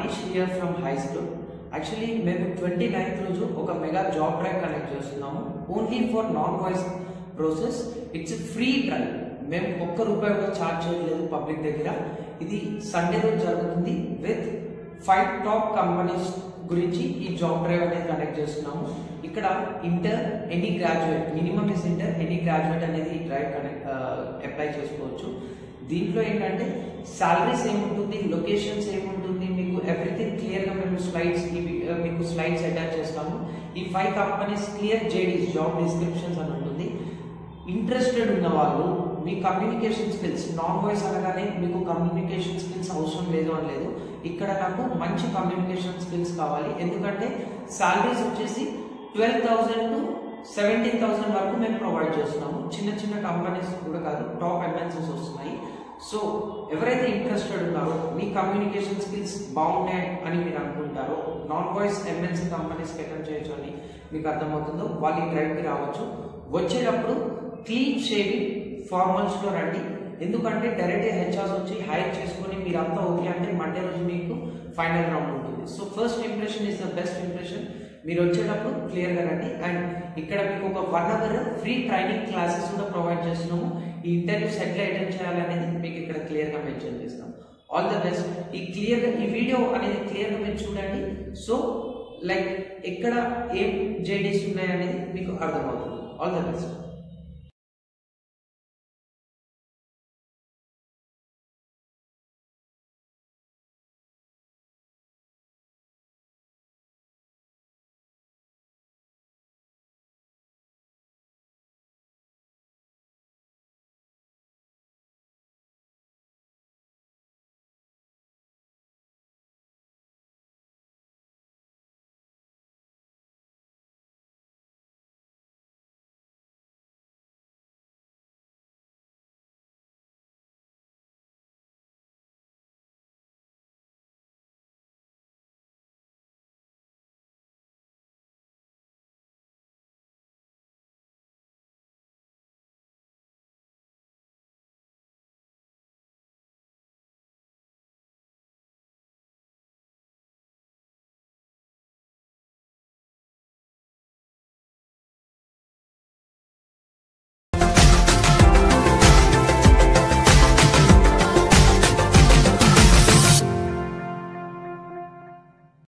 Manish here from high school actually మేము twenty ninth రోజు ఒక మెగా జాబ్ డ్రైవ్ కనెక్ట్ చేస్తున్నాము only for non voice process it's free drive మేము ఒక్క రూపాయి కూడా ఛార్జ్ చేయలేదు పబ్లిక్ దగ్గర ఇది సండే రోజు జరుగుతుంది విత్ ఫైవ్ టాప్ కంపెనీస్ గురించి ఈ జాబ్ డ్రైవ్ అనేది కనెక్ట్ చేస్తున్నాము ఇక్కడ inter any graduate minimum is inter any graduate అనేది ఈ డ్రైవ్ కనెక్ట్ అప్లై చేసుకోవచ్చు దీంట్లో ఏంటంటే సాలరీస్ ఏముంటుంది లొకేషన్స్ ఏముంటుంది మీకు ఎవ్రీథింగ్ క్లియర్గా మేము స్లైడ్స్ మీకు స్లైడ్స్ అటాచ్ చేస్తాము ఈ five companies clear JDs job descriptions అని ఉంటుంది ఇంట్రెస్టెడ్ ఉన్న వాళ్ళు మీ కమ్యూనికేషన్ స్కిల్స్ నాన్ వాయిస్ అనగానే మీకు కమ్యూనికేషన్ స్కిల్స్ అవసరం లేదు అని లేదు ఇక్కడ నాకు మంచి కమ్యూనికేషన్ స్కిల్స్ కావాలి ఎందుకంటే సాలరీస్ వచ్చేసి twelve thousand to seventeen thousand వరకు మేము ప్రొవైడ్ చేస్తున్నాము చిన్న చిన్న కంపెనీస్ కూడా కాదు టాప్ ఎంఎన్సీస్ వస్తున్నాయి సో ఎవరైతే ఇంట్రెస్టెడ్ ఉన్నారో మీ కమ్యూనికేషన్ స్కిల్స్ బాగున్నాయి అని మీరు అనుకుంటారో నాన్ వాయిస్ ఎంఎన్సీ కంపెనీస్కి అటెండ్ చేయొచ్చు అని మీకు అర్థమవుతుందో వాళ్ళు ఈ డ్రైవ్కి రావచ్చు వచ్చేటప్పుడు క్లీన్ షేవింగ్ ఫార్మల్స్లో రండి ఎందుకంటే డైరెక్ట్గా హెచ్ఆర్స్ వచ్చి హైర్ చేసుకొని మీరు అంతా ఓకే అంటే మండే రోజు మీకు ఫైనల్ రౌండ్ ఉంటుంది so first impression is the best impression మీరు వచ్చేటప్పుడు క్లియర్గా రండి అండ్ ఇక్కడ మీకు ఒక one hour free training classes కూడా ప్రొవైడ్ చేస్తున్నాము ఈ ఇంటర్వ్యూస్ ఎట్లా అటెండ్ చేయాలనేది మీకు ఇక్కడ క్లియర్గా మెన్షన్ చేస్తాం ఆల్ ద బెస్ట్ ఈ క్లియర్గా ఈ వీడియో అనేది క్లియర్గా మీరు చూడండి సో లైక్ ఎక్కడ ఏం జేడీస్ ఉన్నాయనేది మీకు అర్థమవుతుంది ఆల్ ద బెస్ట్